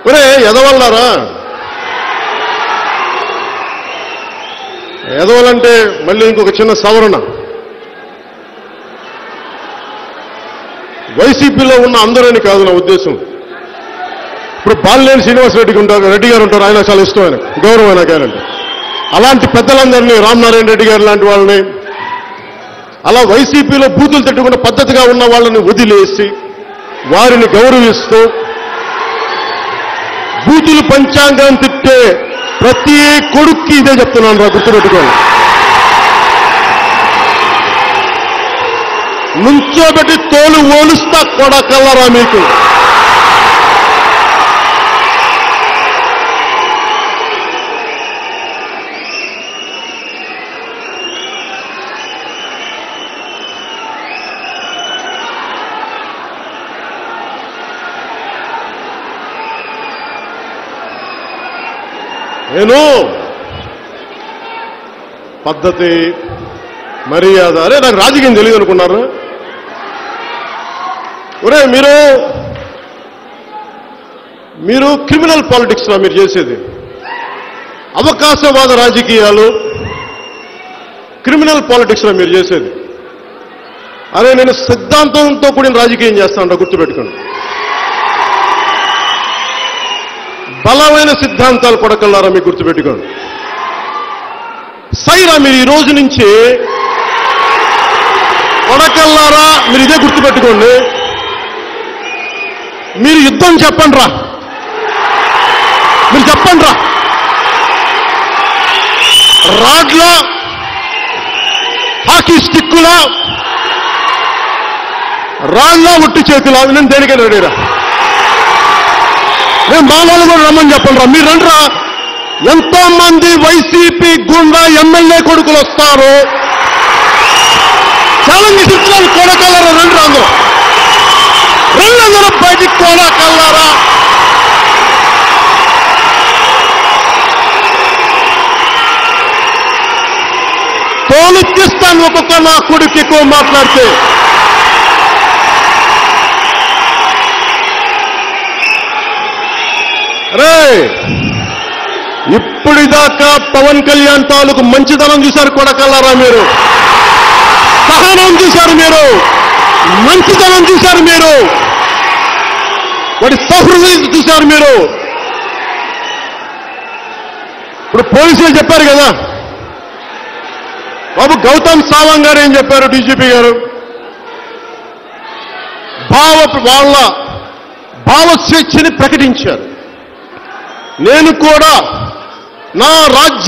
ఒరే ఎదవల్లారా ఎదవలంటే మళ్ళీ ఇంకొక చిన్న సవరణ వైసీపీలో ఉన్న అందరని కాదు నా ఉద్దేశం ఇప్పుడు బాలినేని శ్రీనివాస్ రెడ్డికి ఉంటారు రెడ్డి గారు ఉంటారు ఆయన చాలా ఇష్టం ఆయన గౌరవం ఆయన ఆయనంటే అలాంటి పెద్దలందరినీ రామనారాయణ రెడ్డి గారు లాంటి వాళ్ళని అలా వైసీపీలో బూతులు తట్టుకున్న పద్ధతిగా ఉన్న వాళ్ళని వదిలేసి వారిని గౌరవిస్తూ బూతులు పంచాంగం తిట్టే ప్రతి కొడుక్కి ఇదే చెప్తున్నాను రా గుర్తుపెట్టుకోండి నుంచోబెట్టి తోలు ఓలుస్తా కొడకల్లరా మీకు నేను పద్ధతి మర్యాద అరే నాకు రాజకీయం తెలియదు అనుకున్నారు ఒరే మీరు మీరు క్రిమినల్ పాలిటిక్స్ రా మీరు చేసేది అవకాశవాద రాజకీయాలు క్రిమినల్ పాలిటిక్స్ రా మీరు చేసేది అరే నేను సిద్ధాంతంతో కూడిన రాజకీయం చేస్తాను గుర్తుపెట్టుకోండి బలమైన సిద్ధాంతాలు కొడకల్లారా మీకు గుర్తుపెట్టుకోండి సైరా మీరు ఈ రోజు నుంచి కొడకల్లారా మీరు ఇదే గుర్తుపెట్టుకోండి మీరు యుద్ధం చెప్పండి రా మీరు చెప్పండి రా రాడ్ల హాకీ స్టిక్కుల రాళ్ళ ఒట్టి చేతుల నేను దేనికైనా రెడీరా నేను మానవులు కూడా రమ్మని చెప్పండి రా మీరు రండి రా ఎంతో మంది వైసీపీ గుండా ఎమ్మెల్యే కొడుకులు వస్తారు ఛాలెంజ్ ఇస్తున్నాను కొడకల్లారా రండి రా అందరూ రండి అందరూ బయటికి కొడకల్లారా తోలుకిస్తాను ఒక్కొక్క నా కొడుకు ఎక్కువ మాట్లాడితే రే ఇప్పటిదాకా పవన్ కళ్యాణ్ తాలూకు మంచితనం చూశారు కొడకల్లారా మీరు సహనం చూశారు మీరు మంచితనం చూశారు మీరు వాడి సహృదయం చూశారు మీరు ఇప్పుడు పోలీసులు చెప్పారు కదా బాబు గౌతమ్ సావంగ్ గారు ఏం చెప్పారు డీజీపీ గారు భావ వాళ్ళ భావ స్వేచ్ఛని ప్రకటించారు నేను కూడా నా రాజ్య